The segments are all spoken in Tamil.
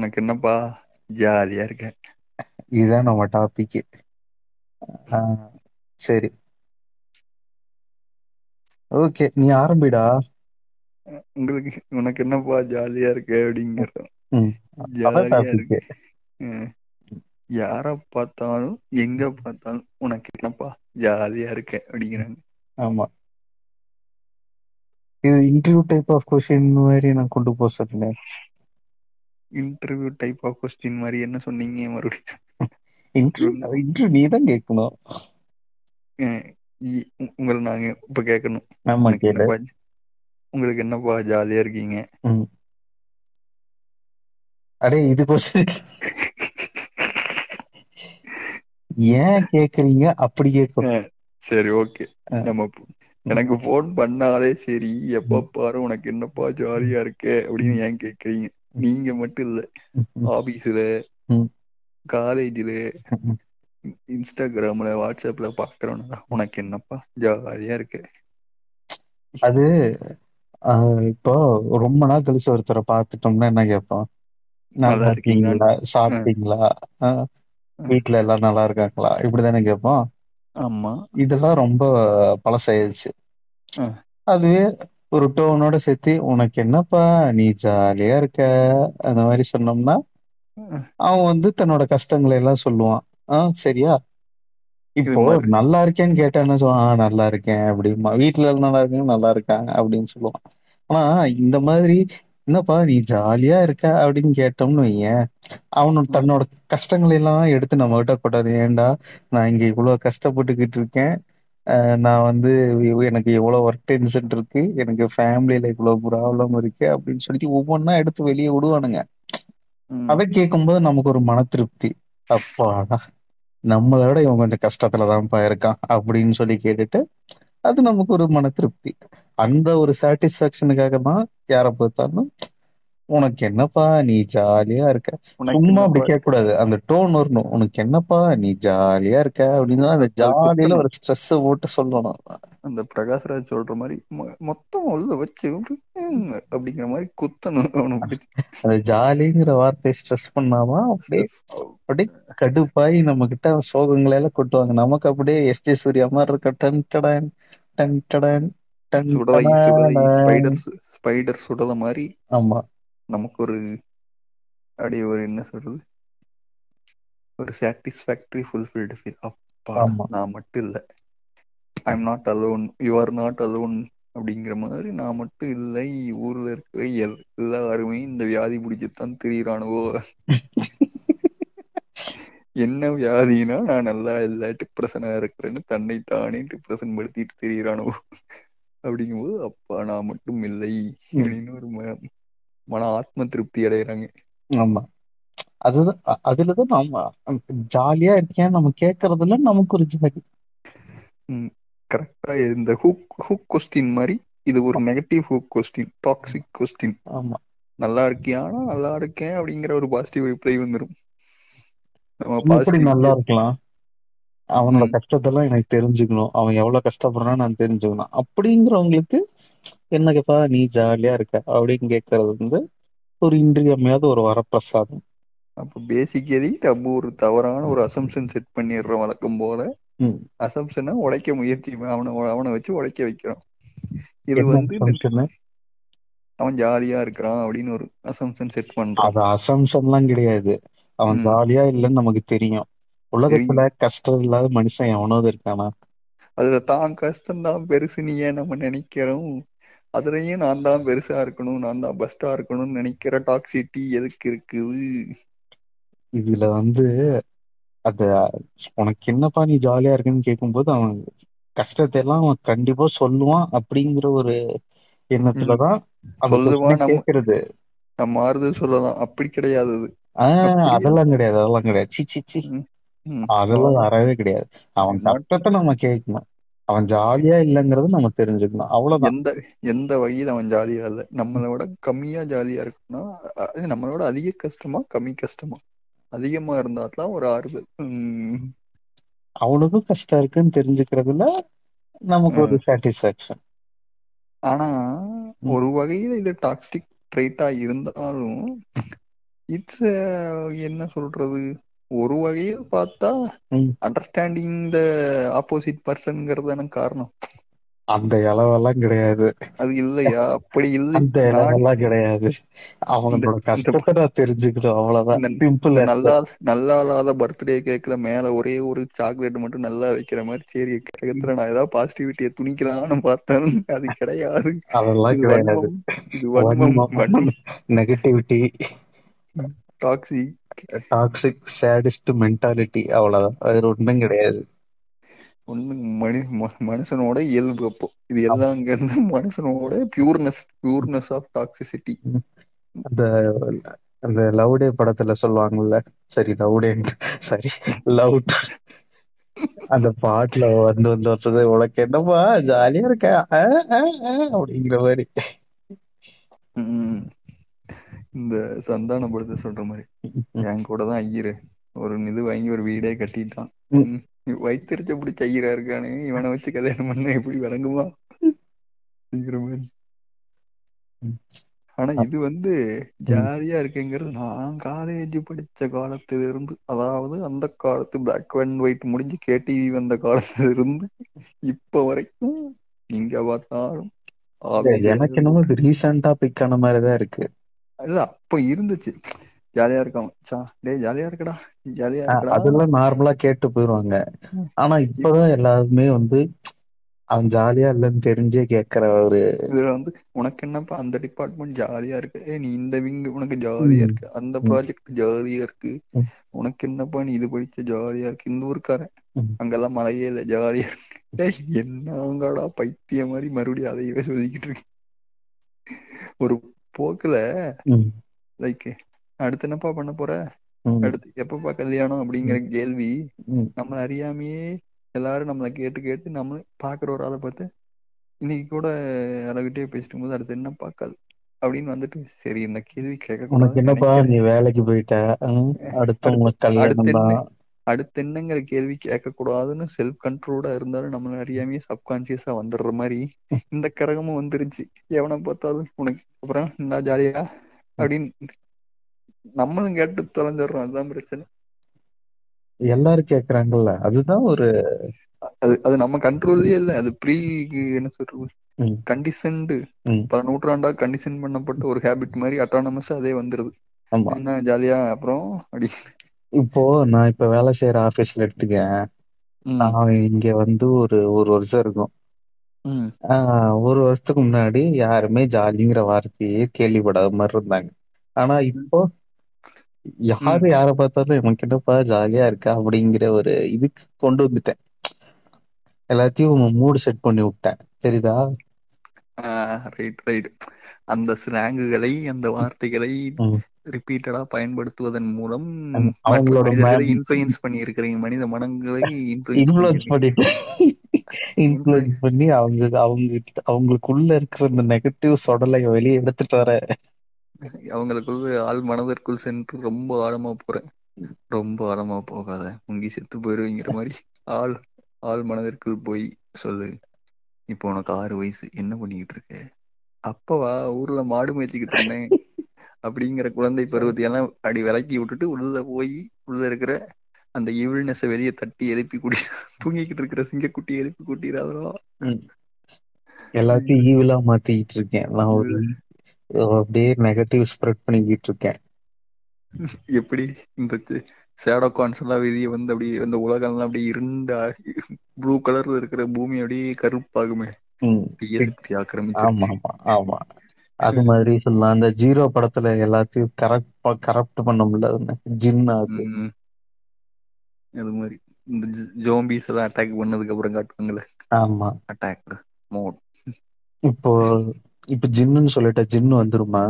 உனக்கு என்னப்பா ஜாலியா இருக்க இதுதா நம்ம டாபிக்கு ஆ செரி ஓகே நீ ஆரம்பிடா உங்களுக்கு உனக்கு என்னப்பா ஜாலியா இருக்கு அப்டிங்கறா ம் அதான் ஜாலியா டாபிக்கு இருக்கு ம் யார பாத்தாலு எங்க பாத்தாலு உனக்கு என்னப்பா ஜாலியா இருக்க அப்டிங்கிறாங்க ஆமா இது இன்டர்வியூ டைப் ஆஃப் கொஸ்டின் மாரி நா கொண்டு போ சொன்னே இன்டர்வியூ டைப் ஆப் கொஸ்டின் மாரி என்ன சொன்னீங்க மறுபடியு இன்ட்ரு இன்ட்ரு நீதா கேக்கணு ம் இ உங்கள நாங்க இப்ப கேக்கணு ஆமா உனக்கு கேளு என்னப்பா உங்களுக்கு என்னப்பா ஜாலியா இருக்கீங்க ம் அடே இது கொஸ்டின் ஏ கேக்குறீங்க அப்டி கேக்கணு செரி ஓகே நம்ம ம் எனக்கு ஃபோன் பண்ணாலே செரி எப்ப ம் பாரு உனக்கு என்னப்பா ம் ஜாலியா இருக்க ம் அப்டின்னு ஏ கேக்குறீங்க ம் நீங்க மட்டு இல்ல ம் ஆபீஸ்ல ம் காலேஜ்ல ம் இன்ஸ்டாகிராம்ல வாட்ஸ்அப்ல பாக்குறவன்லா உனக்கு என்னப்பா ஜாலியா இருக்க அது ஆ இப்போ ரொம்ப நாள் கழிச்சு ஒருத்தர பாத்துட்டோம்னா என்ன கேப்போ நல்லா இருக்கீங்களா அ, சாப்ட்டீங்களா ஆ அ, வீட்ல எல்லா நல்லா இருக்காங்களா இப்டித்தானே கேப்போ ஆமா இதெல்லா ரொம்ப பழசாயிடுச்சு அ, அதுவே ஒரு டோனோட சேத்தி உனக்கு என்னப்பா நீ ஜாலியா இருக்க அந்த மாரி சொன்னோம்னா ம் அவ வந்து தன்னோட கஷ்டங்கள எல்லா சொல்லுவா ஆ செரியா இது இப்போ மாரி நல்லா இருக்கேன்னு கேட்டா என்ன சொல்லுவா ஆ நல்லா இருக்கே அப்டிம்பா வீட்ல எல்லா நல்லா இருக்காங்க நல்லா இருக்காங்க அப்டின்னு சொல்லுவா ஆனா இந்த மாதிரி என்னப்பா நீ ஜாலியா இருக்க அப்டின்னு கேட்டோம்னு வையே அவனு அ, தன்னோட கஷ்டங்கள எல்லா எடுத்து நம்மகிட்ட கொட்டாது ஏன்டா நா இங்க இவ்ளோ கஷ்டப்பட்டுக்கிட்டு இருக்கே அ நா வந்து எனக்கு எவ்ளோ ஒர்க் டென்ஷன் இருக்கு எனக்கு ஃபேமிலில இவ்ளோ ப்ராப்ளம் இருக்கு அப்டின்னு சொல்லிட்டு ஒவ்வொன்னா எடுத்து வெளிய விடுவானுங்க ம், அத கேக்கும்போது நமக்கு ஒரு மன திருப்தி அப்பாடா நம்மள விட இவ கொஞ்சோ கஷ்டத்துலதான்ப்பா இருக்கா அப்டின்னு சொல்லி கேட்டுட்டு அது நமக்கு ஒரு மன திருப்தி அந்த ஒரு சாட்டிஸ்ஃபேக்ஷனுக்காக தா யார பாத்தாலு உனக்கு என்னப்பா நீ ஜாலியா இருக்க உனக்கு சும்மா அப்டி என்னப்பா கேட்க கூடாது அந்த டோன் வரணு உனக்கு என்னப்பா நீ ஜாலியா இருக்க அப்டின்னா அந்த அது ஜாலியில குத்தணும் ஒரு ஸ்ட்ரெஸ்ஸ போட்டு சொல்லணு அந்த பிரகாஷ்ராஜ் சொல்ற மாரி மொத்தமா உள்ள வச்சு அப்டிங்கிற மாரி குத்தணு அவன புடிச்சு அந்த ஜாலிங்கிற வார்த்தைய ஸ்ட்ரெஸ் பண்ணாதா அப்டியே ஸ்ட்ரெஸ் அப்டியே கடுப்பாயி நம்ம கிட்ட சோகங்கள எல்லா கொட்டுவாங்க நமக்கு அப்டியே எஸ் ஜே சூர்யா மாரி இருக்கு டன் டடன் டன் டடன் டன் சுடலை சுடலை டனாடன் ஸ்பைடர் ஸ்பைடர் சுடல மாரி ஆமா நமக்கு ஒரு அப்டி ஒரு என்ன சொல்றது ஒரு சாட்டிஸ்ஃபேக்டரி ஃபுல்ஃபில்டு ஃபீல் அப்பாடா ஆமா. நா மட்டு இல்ல I am not alone you are not alone அப்டிங்கிற மாரி நா மட்டு இல்லை ஊர்ல இருக்கிற எல்லாருமே இந்த வியாதி புடிச்சத்தா திரியிறானுகோ என்ன வியாதினா நா நல்லா இல்ல டிப்ரஷனா இருக்கிறேன்னு தன்னை தானே டிப்ரஷன் படுத்திட்டு திரியிறானுகோ அப்டிங்கும்போது அப்பா நா மட்டும் இல்லை ம். அப்டின்னு ஒரு மன ஆத்ம திருப்தி அடையறாங்க ஆமா அதுதா அதுலதா நாம ஜாலியா இருக்கியான்னு நம்ம கேக்குறதுல நமக்கு ஒரு ஜாலி ம் கரெக்டா இந்த ஹூக் ஹூக் கொஸ்டின் மாரி இது ஒரு negative hook question toxic question ஆமா. நல்லா இருக்கியானா நல்லா இருக்கே அப்டிங்கிற ஒரு பாசிட்டிவ் ரிப்ளை வந்துரு நீ எப்டி நல்லா இருக்கலா அவனோட ம் கஷ்ட த்தெல்லா எனக்கு தெரிஞ்சுக்கணு அவ எவ்வளவு கஷ்டப்படுறான்னு நா தெரிஞ்சுக்கணு அப்டிங்கிறவங்களுக்கு என்னங்கப்பா நீ ஜாலியா இருக்க அப்டின்னு கேக்குறது வந்து ஒரு இன்றியமையாத ஒரு வரப்பிரசாதம் அப்ப பேசிக்கலி நம்ம ஒரு தவறான ஒரு அசம்ஷன் செட் பண்ணிடுறோ வழக்கம் போல ம் அசம்சன உடைக்க முயற்சி அவன அவன வச்சு உடைக்க வைக்கிறோ இது என்ன வந்து இந்த அசம்ப்ஷனு? அவ ஜாலியா இருக்கிறா அப்டின்னு ஒரு அசம்சன் செட் பண்றோம் அது அசம்சன்ல்லா கிடையாது அவ ம் ஜாலியா இல்லன்னு நமக்கு தெரியு தெரியும் உலகத்துல கஷ்ட இல்லாத மனுஷ எவனாவது இருக்கானா அதுல தா கஷ்டந்தா பெருசு நீ ஏ நம்ம நெனைக்கிறோ அதுலயு நா தா பெருசா இருக்கணு நா தா பெஸ்ட்டா இருக்கணும்னு நெனைக்கிற டாக்ஸிட்டி எதுக்கு இருக்குது இதுல வந்து அத உனக்கு என்னப்பா நீ ஜாலியா இருக்குன்னு கேக்கும்போது அவ கஷ்டத்த எல்லா அவ கண்டிப்பா சொல்லுவா அப்டிங்கிற ஒரு ம் எண்ணத்துலதா அந்த சொல்லுவா கொஸ்டினே நம்ம கேக்குறது நம்ம ஆறுதல் சொல்லலா அப்டி கிடையாது அது ஆ அப்படி அதெல்லா கிடையாது அதெல்லா கிடையாது சி சி சி ம் ம் அதெல்லா அவன் அறவே கிடையாது அவ நாட் கஷ்டத்த நம்ம கேட்கணு அவ ஜாலியா இல்லங்கறத நம்ம தெரிஞ்சுக்கணு அவ்வளவுதா எந்த எந்த வகையில அவ ஜாலியா இல்ல நம்மள விட கம்மியா ஜாலியா இருக்குன்னா நம்மளோட அதிக கஷ்டமா கம்மி கஷ்டமா அதிகமா இருந்தாதா ஒரு ஆறுதல் ம் அவனுக்கு கஷ்ட இருக்குன்னு தெரிஞ்சுக்கிறதுல நமக்கு ஒரு சாட்டிஸ்ஃபேக்ஷன் ஆனா ம் ஒரு வகையில இது டாக்ஸ்டிக் ட்ரைட்டா இருந்தாலு இட்ஸ் என்ன சொல்றது ஒரு வகையில் பார்த்தா ம். அண்டர்ஸ்டாண்டிங் த ஆப்போசிட் பர்சன்ங்கிறது எனக்கு காரணம் அந்த இளவெல்லாம் கிடையாது அது இல்லையா அப்படி இல்லை அந்த நான் இளவெல்லாம் கிடையாது அவங்களோட இந்த கஷ்டத்தை நான் தெரிஞ்சுக்கணும் அவ்வளவுதான் இந்த சிம்பிள் இந்த நல்லா நல்லா இல்லாத பர்த்டே கேக்ல மேல ஒரே ஒரு சாக்லேட் மட்டும் நல்லா வைக்கிற மாதிரி சரி கேக்கத்துல நான் ஏதாவது பாசிட்டிவிட்டியை துணிக்கலாம்னு பார்த்தேன் அது கிடையாது அதெல்லாம் இது கிடையாது வன்மம் இது வன்மம் வன்மம் நெகட்டிவிட்டி டாக்ஸி டாக்ஸிக் சேடிஸ்ட் மென்டாலிட்டி அவ்வளவுதான் வேற ஒண்ணும் கிடையாது ஒண்ணு மனி ம- மனுஷனோட இயல்பு அப்போ இது எல்லாம் அங்க இருந்து மனுஷனோட பியூர்னஸ் பியூர்னஸ் ஆஃப் டாக்ஸிசிட்டி அந்த அந்த லவ் டே படத்துல சொல்லுவாங்கல்ல சரி லவ் டே சரி லவ் அந்த பாட்டுல வந்து வந்து வந்தது உனக்கு என்னப்பா ஜாலியா இருக்க ஆ, ஆ, ஆ, அப்படிங்கிற மாதிரி இந்த சந்தான படத்தை சொல்ற மாதிரி என் கூட தான் ஐயரு ஒரு இது வாங்கி ஒரு வீடே கட்டிட்டான் ம். ம். வயித்தெரிச்ச பிடிச்ச ஐயரா இருக்கானே இவனை வச்சு கல்யாணம் பண்ண எப்படி விளங்குமா அப்படிங்கிற மாதிரி ஆனா இது வந்து ஜாலியா இருக்குங்கிறது நான் காலேஜ் படிச்ச காலத்துல இருந்து அதாவது அந்த காலத்து பிளாக் அண்ட் ஒயிட் முடிஞ்சு கேடிவி வந்த காலத்துல இருந்து இப்ப வரைக்கும் இங்க பார்த்தாலும் office எனக்கு என்னமோ இது ரீசெண்டா பிக் ஆன மாதிரிதான் இருக்கு இல்ல அப்ப இருந்துச்சு ஜாலியா இருக்கான் சா டேய் ஜாலியா இருக்கடா ஜாலியா அஹ் இருக்கடா அதெல்லாம் நார்மலா கேட்டு போயிருவாங்க ஆனா இப்பதான் எல்லாருமே வந்து அவன் ஜாலியா இல்லைன்னு தெரிஞ்சே கேக்குற ஒரு இதுல வந்து உனக்கு என்னப்பா அந்த டிபார்ட்மெண்ட் ஜாலியா இருக்கு ஏய் நீ இந்த விங் உனக்கு ஜாலியா ம். இருக்கு அந்த ம். ப்ராஜெக்ட் ஜாலியா இருக்கு ம். உனக்கு என்னப்பா நீ இது படிச்ச ஜாலியா இருக்கு இந்த ஊருக்காரன் ம். அங்கெல்லாம் மழையே இல்ல ஜாலியா இருக்கு ஏய் என்னங்கடா பைத்திய மாதிரி மறுபடியும் அதையவே சொல்லிக்கிட்டு இருக்கு ஒரு போக்குல ம். லைக் அடுத்து என்னப்பா பண்ண போற ம். அடுத்து எப்பப்பா கல்யாணம் அப்படிங்கிற கேள்வி ம். நம்மள அறியாமையே எல்லாரும் நம்மளை கேட்டு கேட்டு நம்ம பாக்குற ஒரு ஆளை பார்த்து இன்னைக்கு கூட யாராகிட்டே பேசிட்டு போது அடுத்து என்ன பார்க்காது அப்படின்னு வந்துட்டு சரி இந்த கேள்வி கேட்க உனக்கு என்னப்பா கூடாது நீ வேலைக்கு போயிட்ட ஹம்? அடுத்து உனக்கு அடுத்து கல்யாணம் என்ன தான் அடுத்து என்னங்கிற கேள்வி கேட்க கூடாதுன்னு செல்ஃப் கண்ட்ரோலா இருந்தாலும் நம்மள அறியாமையே சப்கான்சியஸா வந்துடுற மாதிரி இந்த கரகமும் வந்துருச்சு எவனை பார்த்தாலும் உனக்கு அப்புறம் என்ன ஜாலியா அப்படின்னு நம்மளும் கேட்டு தொலைஞ்சிடுறோம் அதுதான் பிரச்சனை எல்லாரும் கேக்குறாங்கல்ல அதுதான் ஒரு அது அது நம்ம கண்ட்ரோல்லயே இல்ல அது ப்ரீ என்ன சொல்றது ம். கண்டிஷன்டு ம். பல நூற்றாண்டா கண்டிஷன் பண்ணப்பட்ட ஒரு ஹேபிட் மாதிரி அட்டானமஸ் அதே வந்துருது ஆமா என்ன ஜாலியா அப்புறம் அப்படி இப்போ நான் இப்ப வேலை செய்யற ஆபீஸ்ல எடுத்துக்கேன் ம், நான் இங்க வந்து ஒரு ஒரு வருஷம் இருக்கும் ம், ஆஹ் ஒரு வருஷத்துக்கு முன்னாடி யாருமே ஜாலிங்கிற வார்த்தையே கேள்விப்படாத மாதிரி இருந்தாங்க ஆனா இப்போ யாரு யார பார்த்தாலும் எனக்கு என்னப்பா ஜாலியா இருக்கா அப்படிங்கிற ஒரு இதுக்கு கொண்டு வந்துட்டேன் எல்லாத்தையும் மூடு செட் பண்ணி விட்டேன் தெரியுதா ரைட் ரைட் அந்த ஸ்லாங்குகளை அந்த வார்த்தைகளை ம். ரிப்பீட்டடா பயன்படுத்துவதன் மூலம் ஆமா, மற்ற அவங்களோட மனிதர்களை man- இன்ஃபுளுயன்ஸ் பண்ணி இருக்கிறீங்க மனித மனங்களை இன்ஃபுளுன்ஸ் இன்ஃபுளுயன்ஸ் பண்ணிட்டு இன்ஃபுளுன்ஸ் பண்ணி அவங்க அவங்க அவங்களுக்குள்ள இருக்கிற இந்த நெகட்டிவ் சொடலை வெளியே எடுத்துட்டு வர அவங்களுக்குள்ள ஆள் மனதிற்குள் சென்று ரொம்ப ஆழமா போறேன் ரொம்ப ஆழமா போகாத முங்கி செத்து போயிருவீங்கிற மாதிரி ஆள் ஆள் மனதிற்குள் போய் சொல்லு இப்போ உனக்கு ஆறு வயசு என்ன பண்ணிக்கிட்டு இருக்க அப்பவா ஊர்ல மாடு மேய்ச்சிக்கிட்டு இருந்தேன் அப்படிங்கிற குழந்தை பருவத்தை எல்லாம் அடி விலக்கி விட்டுட்டு உள்ள போய் உள்ள இருக்கிற அந்த ஈவில்னஸ வெளியே தட்டி எழுப்பி குடி தூங்கிக்கிட்டு இருக்கிற சிங்கக்குட்டி எழுப்பி கூட்டிடாதோ எல்லாத்தையும் ஈவிலா மாத்திக்கிட்டு இருக்கேன் நான் ஒரு அப்படியே நெகட்டிவ் ஸ்ப்ரெட் பண்ணிக்கிட்டு இருக்கேன் எப்படி இந்த சேடோ கான்ஸ் எல்லாம் வெளியே வந்து அப்படியே அந்த உலகம் எல்லாம் அப்படியே இருண்ட ப்ளூ கலர்ல இருக்கிற பூமி அப்படியே கருப்பாகுமே ம். தீய சக்தி ஆமா ஆக்கிரமிச்சு ஆமா ஆமா அது மாதிரி சொல்லலாம் அந்த ஜீரோ படத்துல எல்லாத்தையும் கரெக்ட் கரப்ட் பண்ண முடியல ஜின் அது ம். அது மாதிரி இந்த ஜோம்பிஸ் எல்லாம் அட்டாக் பண்ணதுக்கு அப்புறம் காட்டுவாங்கல்ல ஆமா அட்டாக் மோட் இப்போ இப்ப ஜின்னுன்னு சொல்லிட்ட ஜின்னு வந்துருமா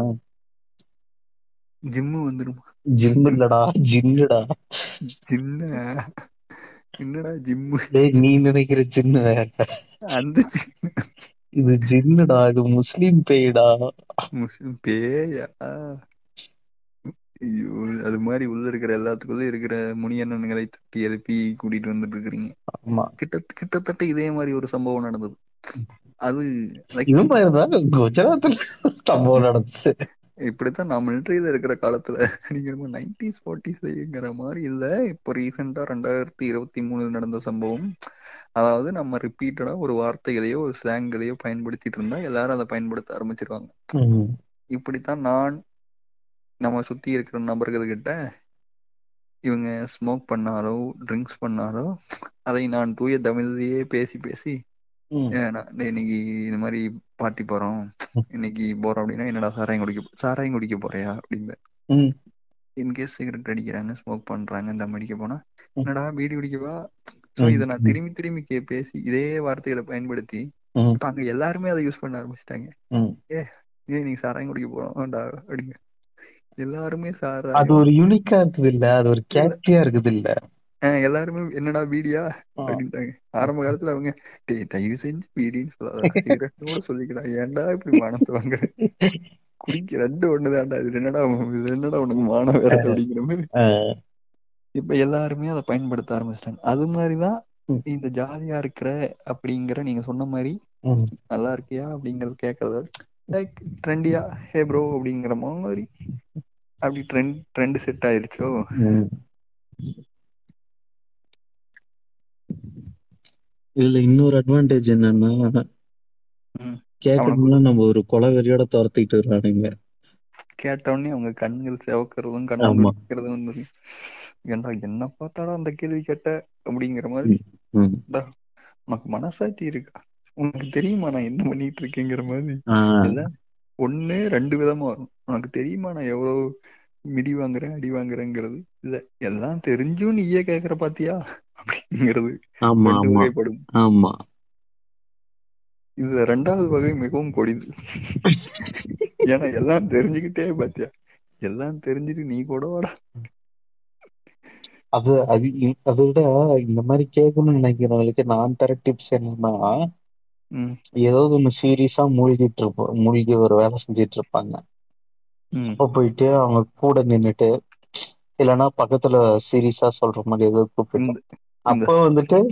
ஜிம்மு வந்துருமா ஜிம் இல்லடா ஜின்னுடா சின்ன என்னடா ஜிம்மு டேய் நீ நினைக்கிற ஜின்னு வேற அந்த ஜிம்மு இது ஜின்னுடா இது முஸ்லீம் பேய்டா முஸ்லிம் பேயா ஐயோ அது மாதிரி உள்ள இருக்கிற எல்லாத்துக்குள்ள இருக்கிற முனியண்ணன்களை தட்டி எழுப்பி கூட்டிட்டு வந்துட்டு இருக்கிறீங்க ஆமா கிட்ட கிட்டத்தட்ட இதே மாதிரி ஒரு சம்பவம் நடந்தது அது like இது மாதிரிதான் குஜராத்ல சம்பவம் நடந்துச்சு இப்படித்தான் நான் மிலிட்டரியில இருக்கிற காலத்துல நீங்க நைன்டிஸ் ஃபார்ட்டிஸ்ங்கிற மாதிரி இல்ல இப்போ ரீசெண்டா ரெண்டாயிரத்தி இருபத்தி மூணுல நடந்த சம்பவம் அதாவது நம்ம ரிப்பீட்டடா ஒரு வார்த்தைகளையோ ஒரு ஸ்லாங்களையோ பயன்படுத்திட்டு இருந்தா எல்லாரும் அதை பயன்படுத்த ஆரம்பிச்சிருவாங்க ம், இப்படித்தான் நான் நம்ம சுத்தி இருக்கிற நபர்கள் கிட்ட இவங்க ஸ்மோக் பண்ணாலோ ட்ரிங்க்ஸ் பண்ணாலோ அதை நான் தூய தமிழ்லயே பேசி பேசி ம், ஏன் நான் டேய் இன்னைக்கு இந்த மாதிரி பார்ட்டி போறோம் இன்னைக்கு போறோம் அப்படின்னா என்னடா சாராயம் குடிக்க போ- சாராயம் குடிக்க போறியா அப்படிம்பேன் ம், இன்கேஸ் சிகரெட் அடிக்கிறாங்க ஸ்மோக் பண்றாங்க தம் அடிக்க போனா ம். என்னடா பீடி குடிக்கவா சோ ம், இதை நான் ம், திரும்பி திரும்பி கே பேசி இதே வார்த்தைகளை பயன்படுத்தி ம், இப்ப அங்க எல்லாருமே அதை யூஸ் பண்ண ஆரம்பிச்சிட்டாங்க ம். ஏ ஏ நீ சாராயம் குடிக்க போறோம்டா அப்படிங்க எல்லாருமே அது சாராயம் ஒரு யூனிக்கா இருக்குது இல்ல அது ஒரு இல்ல கேட்சியா இருக்குது இல்ல அஹ் எல்லாருமே என்னடா பீடியா ஆ. அப்படின்ட்டாங்க ஆரம்ப காலத்துல அவங்க டேய் தயவு செஞ்சு பீடின்னு சொல்லாதடா சிகரெட்னு கூட சொல்லிக்கடா ஏன்டா இப்படி மானத்தை வாங்குற குடிக்க ரெண்டு ஒண்ணுதான்டா இது என்னடா இது என்னடா உனக்கு மானம் வேறது அப்படிங்கிற மாதிரி ஆ, இப்ப எல்லாருமே அதை பயன்படுத்த ஆரம்பிச்சிட்டாங்க அது மாதிரிதான் ம், இந்த ஜாலியா இருக்கிற அப்படிங்கிற நீங்க சொன்ன மாதிரி ம், நல்லா இருக்கியா அப்படிங்கறது கேட்கறத லைக் ட்ரெண்டியா ஹே ப்ரோ அப்படிங்கிற மாதிரி அப்படி ட்ரெண்ட் ட்ரெண்ட் செட் ஆயிருச்சோ ம். இதுல இன்னொரு அட்வான்டேஜ் என்னன்னா ம். அவனுக்கு கேட்கறதுலாம் நம்ம ஒரு கொலவெறியோட துரத்திட்டு வர்றானுங்க கேட்டவுடனே அவங்க கண்கள் சிவக்கிறதும் கண்ணம் ஆமா துடிக்கிறதும் வந்து ஏன்டா என்ன பார்த்தாடா அந்த கேள்வி கேட்ட அப்படிங்கிற மாதிரி ம், ம். டா, உனக்கு மனசாட்சி இருக்கா உனக்கு தெரியுமா நான் என்ன பண்ணிட்டு இருக்கேங்கிற மாதிரி ஆ, எல்லாம் ஒண்ணு ரெண்டு விதமா வரும் உனக்கு தெரியுமா நான் எவ்வளவு மிடி வாங்குறேன் அடி வாங்குறேங்கிறது இல்ல எல்லாம் தெரிஞ்சும் நீயே கேக்குற பாத்தியா அப்படிங்கிறது ஆமா ரெண்டு ஆமா வகைப்படும் ஆமா இதுல ரெண்டாவது வகை மிகவும் கொடிது ஏன்னா எல்லாம் தெரிஞ்சுக்கிட்டே பாத்தியா எல்லாம் தெரிஞ்சுட்டு நீ கூட வாடா அது அது இ- அதை விட இந்த மாதிரி கேட்கணும்னு நினைக்கிறவங்களுக்கு நான் தர டிப்ஸ் என்னன்னா ம் ஏதாவது ஒண்ணு சீரியஸா மூழ்கிட்டு இருப்போம் மூழ்கி ஒரு வேலை செஞ்சுட்டு இருப்பாங்க ம் அப்ப போயிட்டு அவங்க கூட நின்னுட்டு இல்லைன்னா பக்கத்துல சீரியஸா சொல்ற மாதிரி ஏதாவது கூப்பிட்டு இந்த இந்த அப்ப வந்துட்டு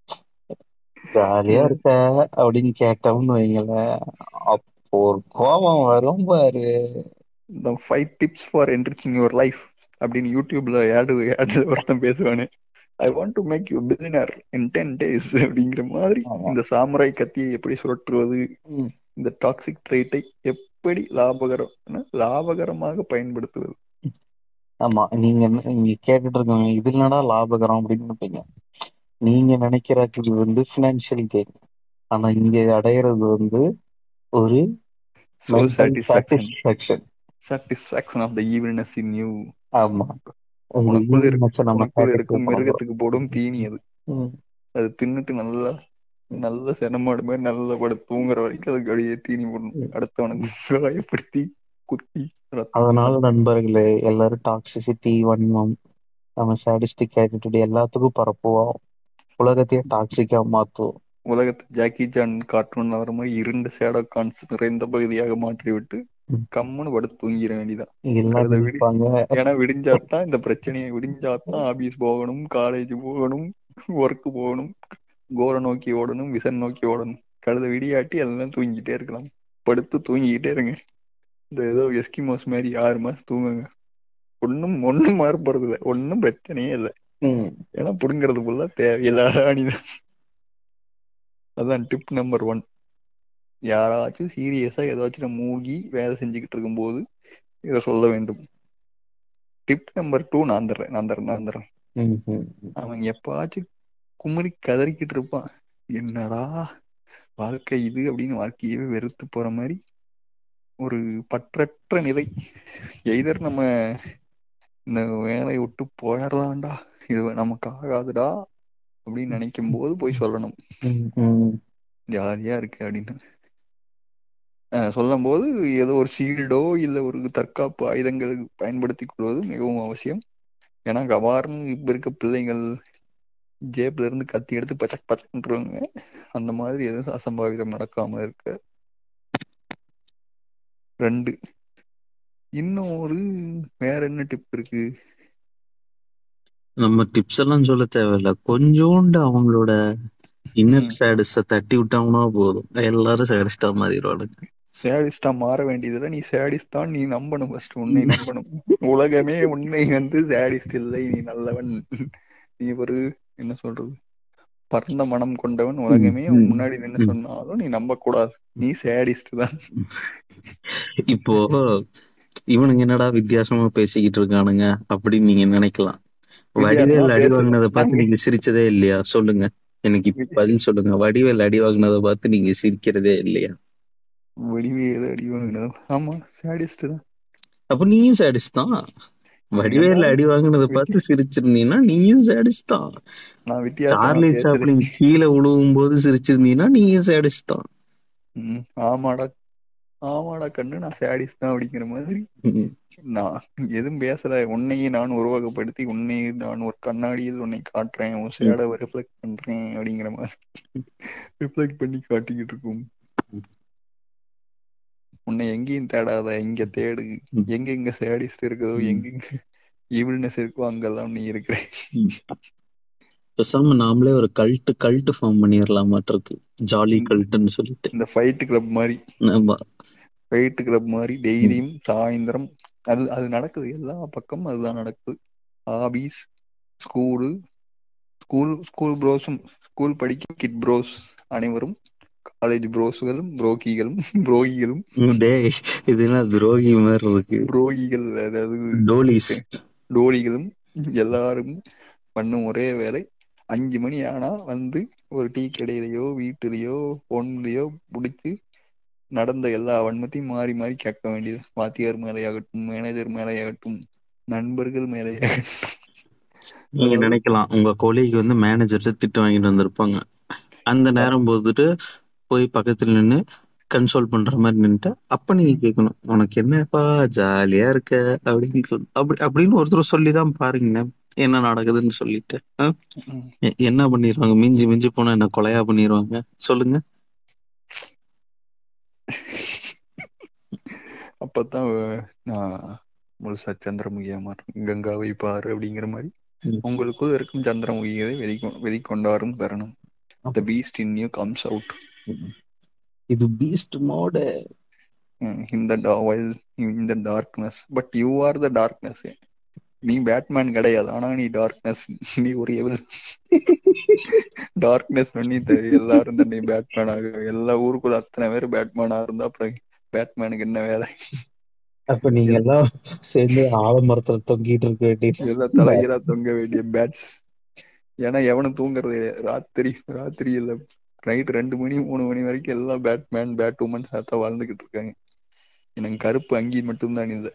ஜாலியா இந்த இருக்க அப்படின்னு கேட்டோம்னு வைங்களேன் அப்போ ஒரு கோபம் வரும் பாரு இந்த five tips for enriching your life அப்படின்னு யூடியூப்ல ஆடு ஆட்ல ஒருத்தன் பேசுவானே I want to make you billionaire in ten days அப்படிங்கிற மாதிரி ஆமா இந்த சாமுராய் கத்தியை எப்படி சுழற்றுவது ம், இந்த டாக்ஸிக் ட்ரைட்டை எப்படி லாபகரம் லாபகரமாக பயன்படுத்துவது ஆமா நீங்க என்ன- நீங்க கேட்டுட்டு இருக்கவங்க இது என்னடா லாபகரம் அப்படின்னு நினைப்பீங்க நீங்க நினைக்கிறது இது வந்து பினான்சியல் கெயின் ஆனா இங்க அடையிறது வந்து ஒரு soul mental satisfaction satisfaction satisfaction of the evilness in you ஆமா உங்க உனக்குள்ள இருக்கு ஈவினஸை நம்ம உனக்குள்ள சாட்டிஸ்ஃபை இருக்கும் பண்ண போறோம் மிருகத்துக்கு போடும் தீனி அது ம், அது தின்னுட்டு நல்லா ம், நல்ல செனமாடு மாதிரி நல்லா படுத்து தூங்குற வரைக்கும் அதுக்கு அப்படியே தீனி போடணும் ம், அடுத்தவனுக்கு ம். காயப்படுத்தி குத்தி ரத்தம் அதனால நண்பர்களே எல்லாரும் டாக்ஸிசிட்டி வன்மம் நம்ம சாடிஸ்டிக் ஆட்டிடியூட் எல்லாத்துக்கும் பரப்புவோம் உலகத்தையே டாக்ஸிக்கா மாத்துவோம் உலகத்தை ஜாக்கி ஜான் கார்ட்டூன்ல வர மாதிரி இருண்ட சேடோ கான்ஸ் நிறைந்த பகுதியாக மாற்றி விட்டு ம். கம்முன்னு படுத்து தூங்கிட வேண்டியதான் எல்லாம் கழுத விடி நினைப்பாங்க ஏன்னா விடிஞ்சாத்தான் இந்த பிரச்சனையை விடிஞ்சாத்தான் ஆபீஸ் போகணும் காலேஜ் போகணும் ஒர்க் போகணும் கோலை நோக்கி ஓடணும் விசன் நோக்கி ஓடணும் கழுத விடியாட்டி எல்லாம் தூங்கிட்டே இருக்கலாம் படுத்து தூங்கிக்கிட்டே இருங்க இந்த ஏதோ எஸ்கிமோஸ் மாதிரி ஆறு மாசம் தூங்குங்க ஒன்னும் ஒன்னும் மாற போறது இல்ல ஒன்னும் பிரச்சனையே இல்லை ம், ஏன்னா புடுங்கிறது ஃபுல்லா தேவையில்லாத அணிதான் அதான் டிப் நம்பர் ஒன் யாராச்சும் சீரியஸா ஏதாச்சும் மூழ்கி வேலை செஞ்சுக்கிட்டு இருக்கும்போது இதை சொல்ல வேண்டும் டிப் நம்பர் டூ நான் தர்றேன் நான் தரேன் நான் தரேன் ம், ம், ம். அவன் எப்பாச்சும் குமரி கதறிக்கிட்டு இருப்பான் என்னடா வாழ்க்கை இது அப்படின்னு வாழ்க்கையவே வெறுத்து போற மாதிரி ஒரு பற்றற்ற நிலை எய்தர் நம்ம இந்த வேலையை விட்டு போயிடலாம்டா இது நமக்கு ஆகாதுடா அப்படின்னு நினைக்கும் போது போய் சொல்லணும் ம், ம். ஜாலியா இருக்கு அப்படின்னு சொல்லும் போது ஏதோ ஒரு ஷீல்டோ இல்ல ஒரு தற்காப்பு ஆயுதங்கள் பயன்படுத்தி கொள்வது மிகவும் அவசியம் ஏன்னா கவார்னு இப்ப இருக்க பிள்ளைங்கள் ஜேப்ல இருந்து கத்தி எடுத்து பச்சக் பச்சக்ன்றுவாங்க அந்த மாதிரி எதுவும் அசம்பாவிதம் நடக்காம இருக்க ரெண்டு இன்னொரு வேற என்ன டிப் இருக்கு நம்ம டிப்ஸ் எல்லாம் சொல்ல தேவையில்ல கொஞ்சோண்டு அவங்களோட இன்னர் ம் சேடஸ தட்டி விட்டாங்கன்னா போதும் எல்லாரும் சேடிஸ்டா மாறிடுவானுங்க சேடிஸ்டா மாற வேண்டியதுல நீ சேடிஸ்ட் தான் நீ நம்பணும் ஃபர்ஸ்ட் உன்னை நம்பணும் உலகமே உன்னை வந்து சேடிஸ்ட் இல்லை நீ நல்லவன் நீ ஒரு என்ன சொல்றது பரந்த மனம் கொண்டவன் உலகமே ம், ம், முன்னாடி நின்னு ம். சொன்னாலும் நீ நம்ப கூடாது நீ சேடிஸ்ட் தான் இப்போ இவனுங்க என்னடா வித்தியாசமா பேசிக்கிட்டு இருக்கானுங்க அப்படின்னு நீங்க நினைக்கலாம் வித்தியாசமா வடிவேல் அடி பேசலாம். வாங்கினதை பார்த்து நாங்க- நீங்க சிரிச்சதே இல்லையா சொல்லுங்க எனக்கு இப்ப வித்தியா- பதில் சொல்லுங்க வடிவேல் அடி வாங்கினதை பார்த்து நீங்க சிரிக்கிறதே இல்லையா வடிவேலு அடி வாங்கினது ஆமா சேடிஸ்ட் தான் அப்ப நீயும் சாடிஸ் தான் வடிவேல் எல்லாரும் அடி வாங்கினதை பார்த்து சிரிச்சிருந்தீங்கன்னா நீயும் சாடிஸ் தான் நான் வித்தியாசமா சார்லி பேசுறேன் சாப்ளின் கீழே விழுவும் போது சிரிச்சிருந்தீங்கன்னா நீயும் சாடிஸ் தான் ம், ஆமாடா ஆமாடா கண்ணு நான் சேடிஸ்ட் தான் அப்படிங்கிற மாதிரி ம். நான் எதுவும் பேசல உன்னையே நான் உருவகப்படுத்தி உன்னை நான் ஒரு கண்ணாடியில் உன்னை காட்டுறேன் உன் சேடவை ரிஃப்ளெக்ட் பண்றேன் அப்படிங்கிற மாதிரி ரிஃப்ளெக்ட் பண்ணி காட்டிக்கிட்டு இருக்கும் உன்னை எங்கேயும் தேடாத இங்க தேடு ம். எங்க எங்க சேடிஸ்ட் இருக்குதோ ம். எங்கெங்க ஈவில்னஸ் இருக்கோ அங்கெல்லாம் நீ இருக்கிற பேசாம நாமளே ஒரு கல்ட்டு கல்ட்டு ஃபார்ம் பண்ணிடலாமாட்டு இருக்கு ஜாலி கல்ட்டுன்னு சொல்லிட்டு இந்த ஃபைட் கிளப் மாதிரி ஆமா ஃபைட் கிளப் மாதிரி டெய்லியும் சாயந்தரம் அது அது நடக்குது எல்லா பக்கமும் அதுதான் நடக்குது ஆபீஸ் ஸ்கூலு ஸ்கூல் ஸ்கூல் ப்ரோஸும் ஸ்கூல் படிக்கும் கிட் ப்ரோஸ் அனைவரும் காலேஜ் ப்ரோஸ்களும் புரோக்கிகளும் புரோகிகளும் ம், டேய் இதெல்லாம் துரோகி மாதிரி இருக்கு புரோகிகள் அதாவது டோலிஸ் டோலிகளும் எல்லாரும் பண்ணும் ஒரே வேலை அஞ்சு மணி ஆனா வந்து ஒரு டீ கடையிலயோ வீட்டுலயோ பொண்ணுலயோ பிடிச்சி நடந்த எல்லா வன்மத்தையும் மாறி மாறி கேட்க வேண்டியது வாத்தியார் மேலேயாகட்டும் மேனேஜர் மேலேயாகட்டும் நண்பர்கள் மேலேயாகட்டும் நீங்க நினைக்கலாம் உங்க கொலிக்கு வந்து மேனேஜர் திட்டு வாங்கிட்டு வந்திருப்பாங்க அந்த நேரம் போதுட்டு போய் பக்கத்துல நின்னு கன்சோல் பண்ற மாதிரி நின்னுட்டு அப்ப நீங்க கேட்கணும் உனக்கு என்னப்பா ஜாலியா இருக்க அப்படின்னு சொல்லி அப்படி அப்படின்னு ஒருத்தர் சொல்லிதான் பாருங்க என்ன நடக்குதுன்னு சொல்லிட்டு ஆ? ம். எ- என்ன பண்ணிடுவாங்க மிஞ்சி மிஞ்சி போனா என்ன கொலையா பண்ணிடுவாங்க சொல்லுங்க அப்பதான் அஹ், நான் முழுசா சந்திரமுகியா மாறும் கங்காவை பாரு அப்படிங்கிற மாதிரி ம். உங்களுக்குள் இருக்கும் சந்திரமுகிகளை வெளிக்கொ வெளிக்கொண்டாரும் தருணம் the beast in you comes out இது beast mode in the wild in the darkness but you are the darkness நீ பேட்மேன் கிடையாது ஆனா நீ டார்க்னஸ் நீ ஒரு எவல் டார்க்னஸ் பண்ணி த- எல்லாரும் தன்னை பேட்மேன் ஆக எல்லா ஊருக்குள்ள அத்தனை பேர் பேட்மேனா இருந்தா அப்புறம் பேட்மேனுக்கு என்ன வேலை அப்ப நீங்க எல்லாம் சேர்ந்து ஆலமரத்துல தொங்கிட்டு இருக்க வேண்டியது எல்லாம் தலைகீழா தொங்க வேண்டிய பேட்ஸ் ஏன்னா எவனும் தூங்குறது கிடையாது. ராத்திரி ராத்திரி இல்ல நைட் ரெண்டு மணி மூணு மணி வரைக்கும் எல்லாம் பேட்மேன் பேட் உமன் சாத்தா வாழ்ந்துகிட்டு இருக்காங்க எனக்கு கருப்பு அங்கி மட்டும்தான் இல்லை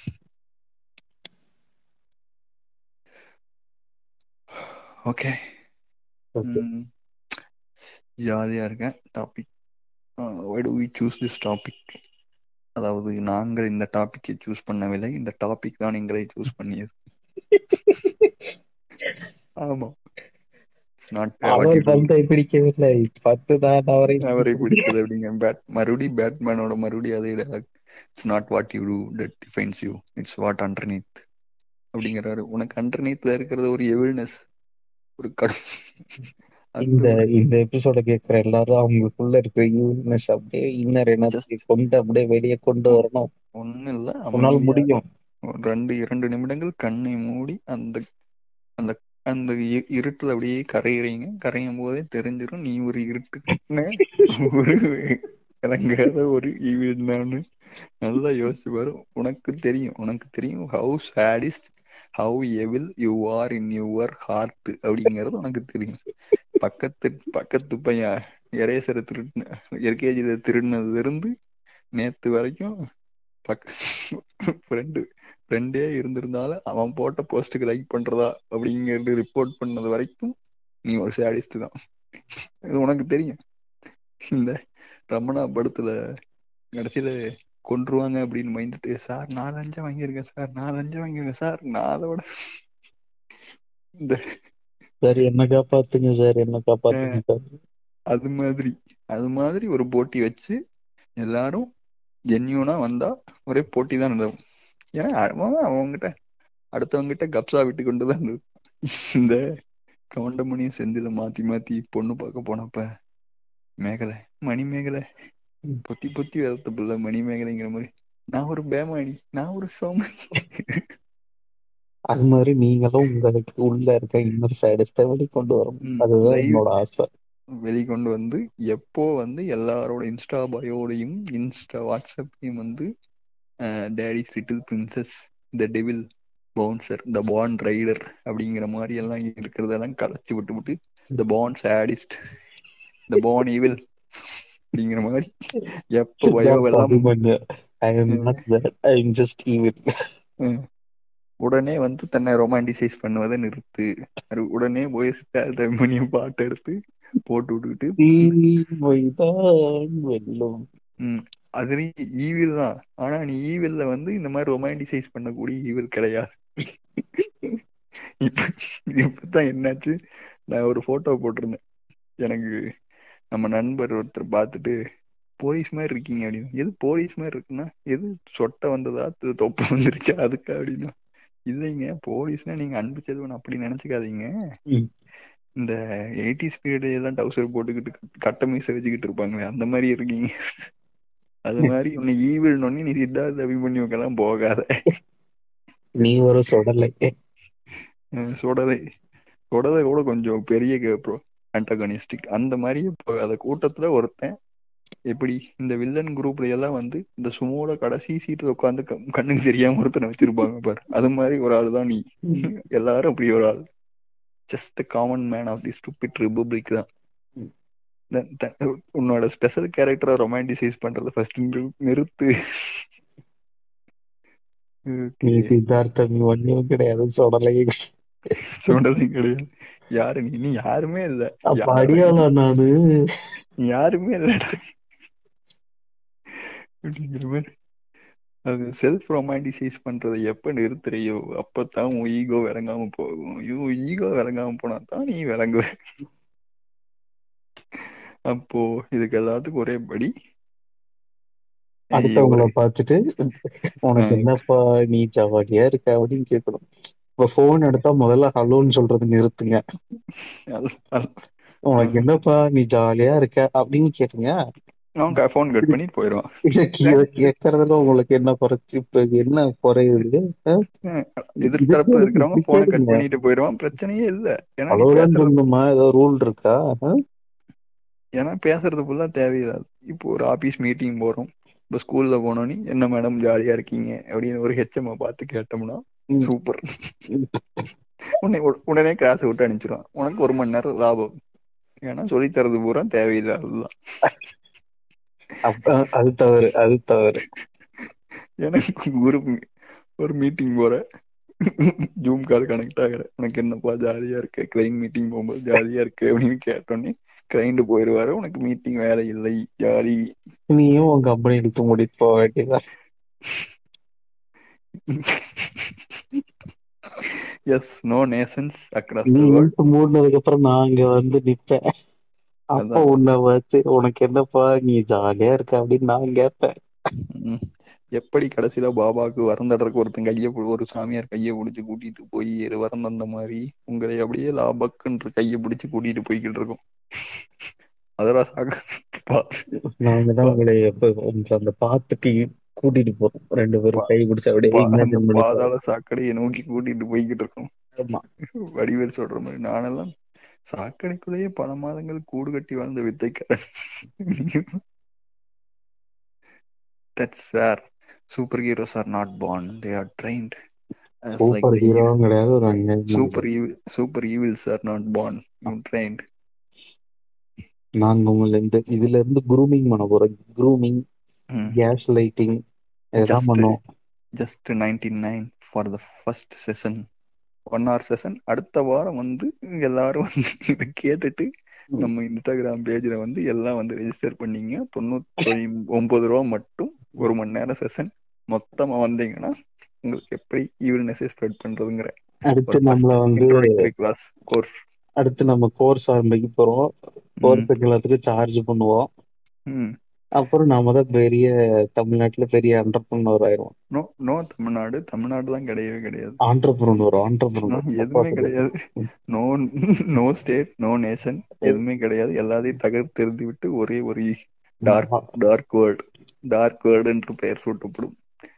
ஓகே Okay. ஜாலியா இருக்கேன் topic why do we choose this topic அதாவது நாங்கள் இந்த டாபிக்கை சூஸ் பண்ணவில்லை இந்த டாபிக் தான் எங்களை சூஸ் பண்ணியது ஆமா It's not what our you do. பந்தை பிடிக்கவில்லை பத்து தான் அவரை அவரை பிடிச்சது அப்படிங்க பேட் மறுபடியும் பேட்மேனோட மறுபடியும் அதே dialogue. It's not what you do that defines you it's what underneath அப்படிங்கிறாரு உனக்கு அண்டர்நீத்ல இருக்கிறது ஒரு எவில்னஸ் ஒரு கடும் இந்த இந்த எபிசோட கேக்குற எல்லாரும் அவங்களுக்குள்ள இருக்க யூனினஸ் அப்படியே இன்னர் எனர்ஜி கொண்டு அப்படியே வெளியே கொண்டு வரணும் ஒண்ணு இல்ல உன்னால அமைதியா முடியும் ஒரு ரெண்டு இரண்டு நிமிடங்கள் கண்ணை மூடி அந்த அந்த அந்த இ- இருட்டுல அப்படியே கரையிறீங்க கரையும் போதே தெரிஞ்சிடும் நீ ஒரு இருட்டுக்குன்னு ஒரு இறங்காத ஒரு ஈவிடான்னு நல்லா யோசிச்சு பாரு உனக்கு தெரியும் உனக்கு தெரியும் how sadist how evil you are in your heart அப்படிங்கிறது உனக்கு தெரியும் பக்கத்து பக்கத்து பையன் எரேசரை திருடின எல்கேஜில திருடினதுல இருந்து நேத்து வரைக்கும் பக்க ஃப்ரெண்டு ஃப்ரெண்டே இருந்திருந்தாலும் அவன் போட்ட போஸ்ட்டுக்கு லைக் பண்றதா அப்படிங்கிறது ரிப்போர்ட் பண்ணது வரைக்கும் நீ ஒரு சேடிஸ்ட் தான் இது உனக்கு தெரியும் இந்த ரமணா படத்துல கடைசியில கொன்றுவாங்க அப்படின்னு பயந்துட்டு சார் நான் லஞ்சம் வாங்கியிருக்கேன் சார் நான் லஞ்சம் வாங்கியிருக்கேன் சார் நான் அதை விட இந்த சார் என்ன காப்பாத்துங்க சார் என்ன காப்பாத்துங்க சார் அது மாதிரி அது மாதிரி ஒரு போட்டி வச்சு எல்லாரும் ஜென்யூனா வந்தா ஒரே போட்டி தான் நடக்கும் ஏன்னா அவன் அவங்ககிட்ட அடுத்தவங்கிட்ட கப்சா விட்டு கொண்டு தான் இருந்தது இந்த கவுண்டமணியும் செந்தில மாத்தி மாத்தி பொண்ணு பார்க்க போனப்ப மேகலை மணி மேகலை பொத்தி பொத்தி வளர்த்த பிள்ளை மணிமேகலைங்கிற மாதிரி நான் ஒரு பேமானி நான் ஒரு சோமனி அது மாதிரி நீங்களும் உங்களுக்கு உள்ள இருக்க இன்னொரு சைடஸ்ட வெளிக்கொண்டு வரணும் ம், அதுதான் live என்னோட ஆசை வெளிக்கொண்டு வந்து எப்போ வந்து எல்லாரோட இன்ஸ்டா பயோடையும் இன்ஸ்டா வாட்ஸ்அப்லையும் வந்து daddy's little princess the devil bouncer the bond rider அப்படிங்கிற மாதிரி எல்லாம் இருக்கிறதெல்லாம் கலைச்சு விட்டு விட்டு the bond sadist the bond evil அப்படிங்கிற மாதிரி எப்போ பயோவெல்லாம் I'm not that I'm just even ம், உடனே வந்து தன்னை ரொமான்டிசைஸ் பண்ணுவதை நிறுத்து அது உடனே போய் சித்தார்த்தமணியும் பாட்டு எடுத்து போட்டு விட்டுக்கிட்டு தீமைதான் வெல்லும் ம் அதுலயும் ஈவில் தான் ஆனா நீ ஈவில்ல வந்து இந்த மாதிரி ரொமான்டிசைஸ் பண்ணக்கூடிய ஈவில் கிடையாது இப்ப இப்பதான் என்னாச்சு நான் ஒரு போட்டோ போட்டிருந்தேன் எனக்கு நம்ம நண்பர் ஒருத்தர் பார்த்துட்டு போலீஸ் மாதிரி இருக்கீங்க அப்படின்னு எது போலீஸ் மாதிரி இருக்குன்னா எது சொட்டை வந்ததா து- தொப்பை வந்துருச்சா அதுக்கு அப்படின்னா இல்லைங்க போலீஸ்னா நீங்க அன்பு செல்வன் அப்படி நினைச்சுக்காதீங்க ம். இந்த எயிட்டிஸ் பீரியட் எல்லாம் டவுசர் போட்டுக்கிட்டு கட்ட மீசை வச்சுக்கிட்டு இருப்பாங்களே அந்த மாதிரி இருக்கீங்க அது மாதிரி உன்னை ஈவில் நொன்னி நீ சித்தார்த்த அபிமன்யுக்கெல்லாம் போகாத நீ ஒரு சுடலை அஹ் சுடலை சுடலை கூட கொஞ்சம் பெரிய ப்ரோ அண்டகனிஸ்டிக் அந்த மாதிரியே போகாத கூட்டத்துல ஒருத்தன் எப்படி இந்த வில்லன் குரூப்ல எல்லாம் வந்து இந்த சுமோட கடைசி சீட்ல உட்காந்து கண்ணுக்கு தெரியாம ஒருத்தனை வச்சிருப்பாங்க பாரு அது மாதிரி ஒரு ஆள் தான் நீ எல்லாரும் அப்படி ஒரு ஆள் just common man of the stupid republic தான் ம். த- த- உன்னோட ஸ்பெஷல் கேரக்டரை ரொமான்டிசைஸ் பண்றத ஃபர்ஸ்ட் நிறுத்து நீ Okay. சித்தார்த்தம் ஒன்னும் கிடையாது சுடலையே சொன்னதும் கிடையாது யாரு நீ நீ யாருமே இல்ல அப்ப யாரு? அடியாளா நானு நீ யாருமே இல்லடா அப்படிங்கிற மாதிரி அது செல்ஃப் ரொமான்டிசைஸ் பண்றதை எப்ப நிறுத்துறியோ அப்பதான் உன் ஈகோ விளங்காம போகும் ஐயோ ஈகோ விளங்காம போனா தான் நீ விளங்குவ அப்போ இதுக்கு எல்லாத்துக்கும் ஒரே படி அடுத்தவங்கள பார்த்துட்டு உனக்கு ஆ. என்னப்பா நீ ஜாலியா இருக்க அப்படின்னு கேட்கணும் இப்ப போன் எடுத்தா முதல்ல ஹலோன்னு சொல்றது நிறுத்துங்க அது- அது- உனக்கு என்னப்பா நீ ஜாலியா இருக்க அப்படின்னு கேட்டுங்க அவன் போன் கட் பண்ணிட்டு போயிடுவான் இல்ல இத கேட்கறதுல உங்களுக்கு என்ன குறைச்சு இப்ப என்ன குறையுது எதிர்த்தரப்புல இருக்கிறவங்க போனை கட் கேளுங்க. பண்ணிட்டு போயிடுவான் பிரச்சனையே இல்ல ஏன்னா நீ அவ்வளவுதான் பேசுறது சொல்லணுமா ஏதோ ரூல் இருக்கா ஆ? ஏன்னா பேசுறது ஃபுல்லா தேவையில்லாது இப்போ ஒரு ஆபீஸ் மீட்டிங் போறோம் இப்போ ஸ்கூல்ல போனோன்னு என்ன மேடம் ஜாலியா இருக்கீங்க அப்படின்னு ஒரு ஹெச்எம் பார்த்து கேட்டோம்னா ம். சூப்பர் உடனே உடனே கிளாஸ் விட்டு அனுப்பிச்சிடுவான் உனக்கு ஒரு மணி நேரம் லாபம் ஏன்னா சொல்லி தரது பூரா தேவையில்லாததுதான் அப்ப அது தவறு அது தவறு எனக்கு குரூப் ஒரு மீட்டிங் போற ஜூம் கால் கனெக்ட் ஆகுற உனக்கு என்னப்பா ஜாலியா இருக்கு கிளைண்ட் மீட்டிங் போகும்போது ஜாலியா இருக்கு அப்படின்னு கேட்டோன்னே கிளைண்ட் போயிடுவாரு உனக்கு மீட்டிங் வேற இல்லை ஜாலி நீயும் உங்க கம்பெனி இழுத்து மூடிட்டு போக வேண்டியதா எஸ் நோ நேஷன்ஸ் அக்ராஸ் நீ த வேர்ல்ட் இழுத்து மூடினதுக்கு அப்புறம் நான் அங்க வந்து நிப்பேன் அப்ப அதான். உன்னை பார்த்து உனக்கு என்னப்பா நீ ஜாலியா இருக்க அப்படின்னு நான் கேட்பேன் ம். எப்படி கடைசியில பாபாக்கு வரந்தடுறதுக்கு ஒருத்தன் கைய பு- ஒரு சாமியார் கைய பிடிச்சு கூட்டிட்டு போய் வரம் தந்த மாதிரி உங்களை அப்படியே லாபக்குன்ற கைய பிடிச்சு கூட்டிட்டு போய்கிட்டு இருக்கோம் அதெல்லாம் சாக்கு பாத்து நாங்க தான் உங்களை எப்ப உங்களை அந்த பாத்துக்கு கூட்டிட்டு போறோம் ரெண்டு பேரும் கை பிடிச்சு அப்படியே பா- அந்த imagine பண்ணி பாதாள சாக்கடையை நோக்கி கூட்டிட்டு போய்கிட்டு இருக்கோம் ஆமா. வடிவேல் சொல்ற மாதிரி நானெல்லாம் சாக்கடைக்குள்ளேயே பல மாதங்கள் கூடு கட்டி வாழ்ந்த வித்தைக்காரன் That's where superheroes are not born; they are trained. As like super the ஹீரோவும் கிடையாது ஒரு அநியாயம் super evil, super evils are not born; you trained. நாங்க உங்களை இந்த இதுல இருந்து குரூமிங் பண்ண போறோம் குரூமிங் Hmm. கேஸ் லைட்டிங் இதெல்லாம் Just பண்ணோம் just 99 for the first session. One hour session அடுத்த வாரம் வந்து எல்லாரும் வந்து இதை கேட்டுட்டு ம். நம்ம இன்ஸ்டாகிராம் பேஜ்ல வந்து எல்லாம் வந்து ரெஜிஸ்டர் பண்ணீங்க தொண்ணூத்தி ஒன்பது ரூபா மட்டும் ஒரு மணி நேரம் செஷன் மொத்தமா வந்தீங்கன்னா உங்களுக்கு எப்படி ஈவில்னஸ் ஸ்ப்ரெட் பண்றதுங்கிற அடுத்து நம்மள வந்து கிளாஸ் கோர்ஸ் அடுத்து நம்ம கோர்ஸ் ஆரம்பிக்க போறோம் கோர்ஸுக்கு எல்லாத்துக்கும் சார்ஜ் பண்ணுவோம் அப்புறம் நாம தான் பெரிய தமிழ்நாட்டுல பெரிய ஆண்டர்பிரினர் ஆயிரும் நோ நோ தமிழ்நாடு தமிழ்நாடு தான் கிடையவே கிடையாது ஆண்டர்பிரினர் No, ஆண்டர்பிரினர் எதுவுமே கிடையாது no no state no nation எதுவுமே கிடையாது எல்லாத்தையும் தகர்த்து எறிந்து விட்டு ஒரே ஒரு dark dark world dark world என்று பெயர் சூட்டப்படும்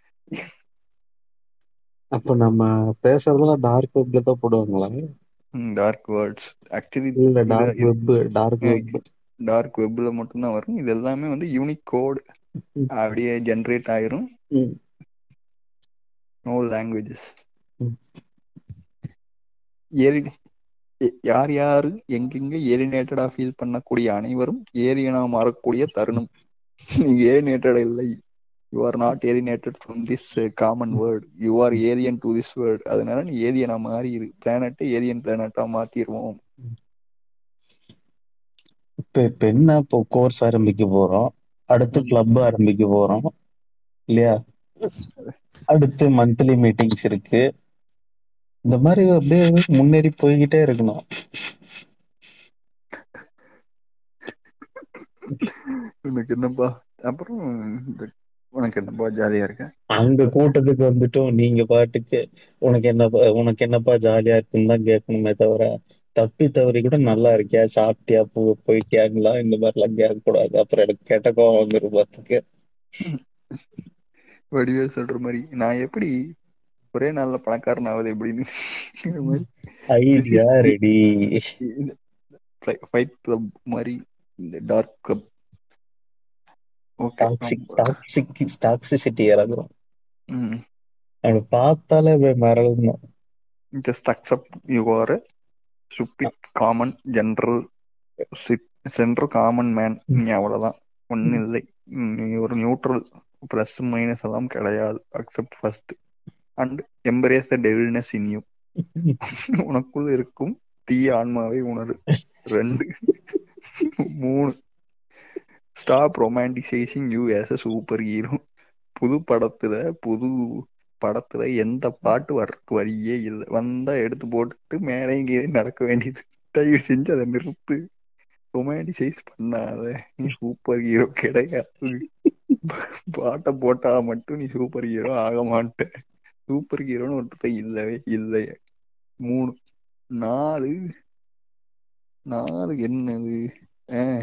அப்ப நம்ம பேசுறதெல்லாம் டார்க் வெப்ல தான் போடுவாங்களா டார்க் வேர்ல்ட்ஸ் ஆக்சுவலி இல்ல dark web dark web dark வெப்ல மட்டும்தான் வரும் இது எல்லாமே வந்து யூனிக் கோட் அப்படியே ஜென்ரேட் ஆயிரும் நோ லாங்குவேஜஸ் ம். ஏறி எ- யார் யாரு எங்கெங்க ஏலினேட்டடா ஃபீல் பண்ணக்கூடிய அனைவரும் ஏலியனா மாறக்கூடிய தருணம் நீங்க ஏலினேட்டட் இல்லை you are not alienated from this common word you are alien to this word அதனால நீ ஏலியனா மாறி இரு பிளானட்டை ஏலியன் பிளானட்டா மாத்திடுவோம் இப்ப இப்ப என்ன இப்போ கோர்ஸ் ஆரம்பிக்க போறோம் அடுத்து கிளப் ஆரம்பிக்க போறோம் இல்லையா அடுத்து மந்த்லி மீட்டிங்ஸ் இருக்கு இந்த மாதிரி அப்படியே முன்னேறி போய்கிட்டே இருக்கணும் உனக்கு என்னப்பா அப்புறம் இந்த உனக்கு என்னப்பா ஜாலியா இருக்க அங்க கூட்டத்துக்கு வந்துட்டும் நீங்க பாட்டுக்கு உனக்கு என்னப்பா உனக்கு என்னப்பா ஜாலியா இருக்குன்னு தான் கேட்கணுமே தவிர தப்பி தவறி கூட நல்லா இருக்கியா சாப்பிட்டியா போ போயிட்டியாங்களா இந்த மாதிரி எல்லாம் கேட்க கூடாது அப்புறம் எனக்கு கெட்ட கோவம் வந்துரும் பாத்துக்க வடிவேல் சொல்ற மாதிரி நான் எப்படி ஒரே நாள்ல பணக்காரன் ஆகுது எப்படின்னு இந்த மாதிரி ஐடியா ரெடி ஃபைட் கிளப் மாதிரி இந்த dark club okay toxic toxic toxicity இறங்குறோம் அவனை பார்த்தாலே போய் மறக்கணும் just accept you are stupid common general central common man நீ அவ்வளவுதான் ஒன்னும் இல்லை நீ ஒரு நியூட்ரல் பிளஸ் மைனஸ் எல்லாம் கிடையாது accept first and embrace the devilness in you உனக்குள் இருக்கும் தீய ஆன்மாவை உணரு ரெண்டு மூணு stop romanticising you as a super hero புது படத்துல புது படத்துல எந்த பாட்டு வர்றதுக்கு வழியே இல்லை வந்தா எடுத்து போட்டுட்டு மேலே கீழே நடக்க வேண்டியது தயவு செஞ்சு அதை நிறுத்து ரொமான்டிசைஸ் பண்ணாத நீ சூப்பர் ஹீரோ கிடையாது பாட்டை போட்டா மட்டும் நீ சூப்பர் ஹீரோ ஆக மாட்ட சூப்பர் ஹீரோன்னு ஒருத்தர் இல்லவே இல்லை மூணு நாலு நாலு என்னது ஆஹ்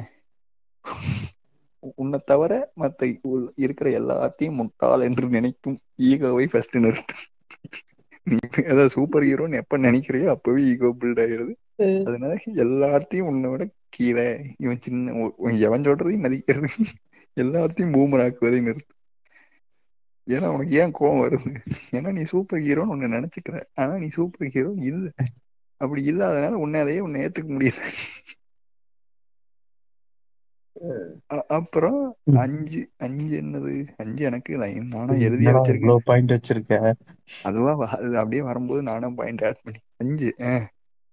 உன்னை தவிர மத்த உள்- இருக்கிற எல்லாத்தையும் முட்டாள் என்று நினைக்கும் ஈகோவை ஃபர்ஸ்ட் நிறுத்து நீ அதாவது சூப்பர் ஹீரோன்னு எப்ப நினைக்கிறியோ அப்பவே ஈகோ பில்ட் ஆயிடுது அதனால எல்லாத்தையும் உன்னை விட கீழே இவன் சின்ன உ- உன் எவன் சொல்றதையும் மதிக்கிறது எல்லாத்தையும் பூமராக்குவதை நிறுத்து ஏன்னா உனக்கு ஏன் கோவம் வருது ஏன்னா நீ சூப்பர் ஹீரோன்னு உன்னை நினைச்சுக்கிற ஆனா நீ சூப்பர் ஹீரோ இல்ல அப்படி இல்லாதனால உன்னாலேயே உன்னை ஏத்துக்க முடியல அ- அப்புறம் ம். அஞ்சு அஞ்சு என்னது அஞ்சு எனக்கு line நானா எழுதி என்னடா வச்சிருக்கேன் இவ்வளவு பாயிண்ட் வச்சிருக்க அதுவா வ- அது அப்படியே வரும்போது நானும் பாயிண்ட் ஆட் பண்ணி அஞ்சு அஹ்.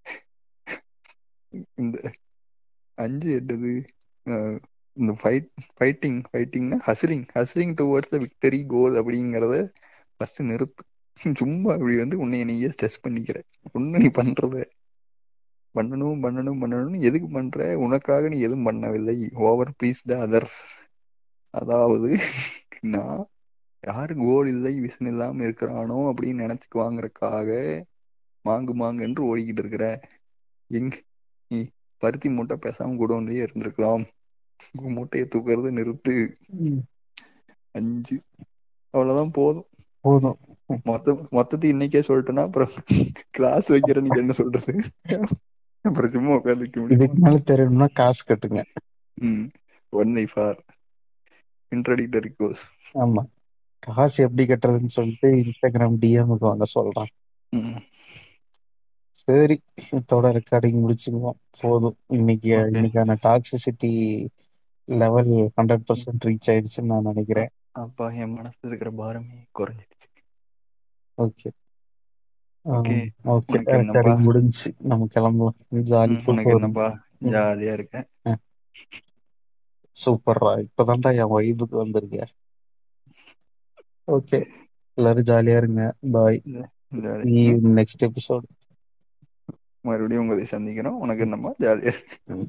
இந்த அஞ்சு என்னது அஹ், இந்த ஃபைட் ஃபைட்டிங் ஃபைட்டிங்னா hustling hustling towards the victory goal அப்படிங்கறத ஃபர்ஸ்ட் நிறுத்து சும்மா இப்படி வந்து உன்னை நீயே ஸ்ட்ரெஸ் பண்ணிக்கிற ஒண்ணு நீ பண்றத பண்ணணும் பண்ணணும் பண்ணணும்னு எதுக்கு பண்ற உனக்காக நீ எதுவும் பண்ணவில்லை ஓவர் ப்ளீஸ் த அதர்ஸ் அதாவது நான் யாரு கோல் இல்லை விஷன் இல்லாம இருக்கிறானோ அப்படின்னு நினைச்சுக்குவாங்கறக்காக மாங்கு மாங்கு என்று ஓடிக்கிட்டு இருக்கிற எங்க நீ பருத்தி மூட்டை பேசாம குடோன்லயே இருந்திருக்கலாம் உன் மூட்டையை தூக்குறது நிறுத்து அஞ்சு அவ்வளவுதான் போதும் போதும் மொத்த மொத்தத்தையும் இன்னைக்கே சொல்லிட்டேன்னா அப்புறம் கிளாஸ் வைக்கிற நீங்க என்ன சொல்றது அப்புறம் சும்மா உட்காந்துக்க முடியுமா இதுக்கு மேல தெரியணும்னா காசு கட்டுங்க ம் ஒன்லி ஃபார் இன்ட்ரடிக்டரி கோர்ஸ் ஆமா காசு எப்படி கட்டுறதுன்னு சொல்லிட்டு இன்ஸ்டாகிராம் டிஎம்க்கு வாங்க சொல்றான் ம் சரி இதோட ரெக்கார்டிங் முடிச்சுக்குவோம் போதும் இன்னைக்கு Okay. இன்னைக்கான toxicity level hundred percent reach ஆயிடுச்சுன்னு நான் நினைக்கிறேன் அப்பா என் மனசுல இருக்கிற பாரமே குறைஞ்சிடுச்சு ஓகே Okay. ஓகே உனக்கு என்னப்பா? ரெக்கார்டிங் முடிஞ்சு நம்ம கிளம்பலாம் ஜாலி ம், உனக்கு என்னப்பா ஜாலியா இருக்கேன் சூப்பர்ரா இப்பதான்டா என் வைபுக்கு வந்திருக்கேன் ஓகே எல்லாரும் ஜாலியா இருங்க பாய் ஜாலி நெக்ஸ்ட் எபிசோட் மறுபடியும் உங்களை சந்திக்கிறோம் உனக்கு என்னப்பா ஜாலியா இருக்கு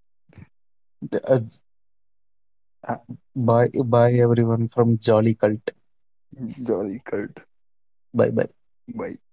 bye bye everyone from Jolly Cult Jolly Cult bye bye by